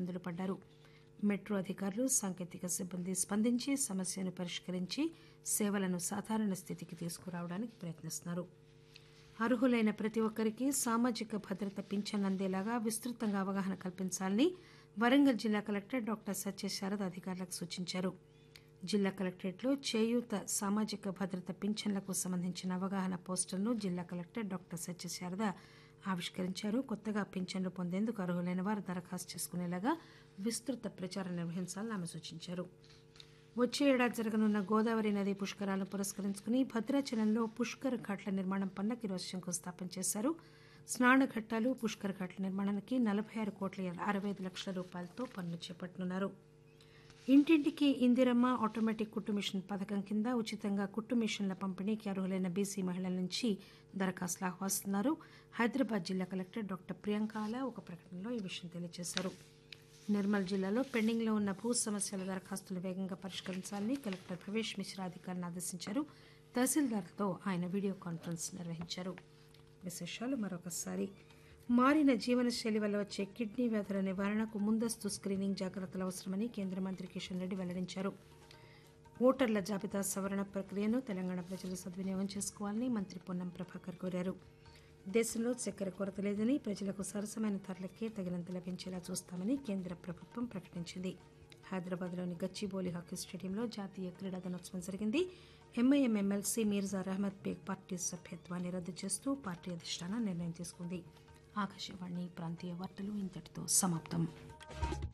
ఇబ్బందులు పడ్డారు మెట్రో అధికారులు సాంకేతిక సిబ్బంది స్పందించి సమస్యను పరిష్కరించి సేవలను సాధారణ స్థితికి తీసుకురావడానికి ప్రయత్నిస్తున్నారు అర్హులైన ప్రతి ఒక్కరికి సామాజిక భద్రత పింఛన్ అందేలాగా విస్తృతంగా అవగాహన కల్పించాలని వరంగల్ జిల్లా కలెక్టర్ డాక్టర్ సత్యశారద అధికారులకు సూచించారు జిల్లా కలెక్టరేట్లో చేయూత సామాజిక భద్రత పింఛన్లకు సంబంధించిన అవగాహన పోస్టర్ను జిల్లా కలెక్టర్ డాక్టర్ సత్యశారద ఆవిష్కరించారు కొత్తగా పింఛన్లు పొందేందుకు అర్హులైన వారు దరఖాస్తు చేసుకునేలాగా విస్తృత ప్రచారం నిర్వహించాలని ఆమె సూచించారు వచ్చే ఏడాది జరగనున్న గోదావరి నది పుష్కరాలను పురస్కరించుకుని భద్రాచలంలో పుష్కర్ ఘాట్ల నిర్మాణం పనులకు ఈరోజు శంకుస్థాపన చేశారు స్నాన ఘట్టాలు పుష్కర్ ఘాట్ల నిర్మాణానికి నలభై ఆరు కోట్ల అరవై ఐదు లక్షల రూపాయలతో పనులు చేపట్టనున్నారు ఇంటింటికి ఇందిరమ్మ ఆటోమేటిక్ కుట్టు మిషన్ పథకం కింద ఉచితంగా కుట్టు మిషన్ల పంపిణీకి అర్హులైన బీసీ మహిళల నుంచి దరఖాస్తులు ఆహ్వానిస్తున్నారు హైదరాబాద్ జిల్లా కలెక్టర్ డాక్టర్ ప్రియాంకాల ఒక ప్రకటనలో ఈ విషయం తెలియజేశారు నిర్మల్ జిల్లాలో పెండింగ్లో ఉన్న భూ సమస్యల దరఖాస్తులు వేగంగా పరిష్కరించాలని కలెక్టర్ భవేష్ మిశ్రా అధికారులను ఆదేశించారు తహసీల్దార్తో ఆయన వీడియో కాన్ఫరెన్స్ నిర్వహించారు విశేషాలు మరొకసారి మారిన జీవనశైలి వల్ల వచ్చే కిడ్నీ వ్యాధుల నివారణకు ముందస్తు స్క్రీనింగ్ జాగ్రత్తలు అవసరమని కేంద్ర మంత్రి కిషన్ రెడ్డి వెల్లడించారు ఓటర్ల జాబితా సవరణ ప్రక్రియను తెలంగాణ ప్రజలు సద్వినియోగం చేసుకోవాలని మంత్రి పొన్నం ప్రభాకర్ కోరారు దేశంలో చక్కెర కొరత లేదని ప్రజలకు సరసమైన ధరలకే తగినంత లభించేలా చూస్తామని కేంద్ర ప్రభుత్వం ప్రకటించింది హైదరాబాద్లోని గచ్చిబౌలి హాకీ స్టేడియంలో జాతీయ క్రీడా దినోత్సవం జరిగింది MIM MLC Mirza Rahmad Baig party సభ్యత్వాన్ని రద్దు చేస్తూ పార్టీ అధిష్టానం నిర్ణయం తీసుకుంది ఆకాశవాణి ప్రాంతీయ వార్తలు ఇంతటితో సమాప్తం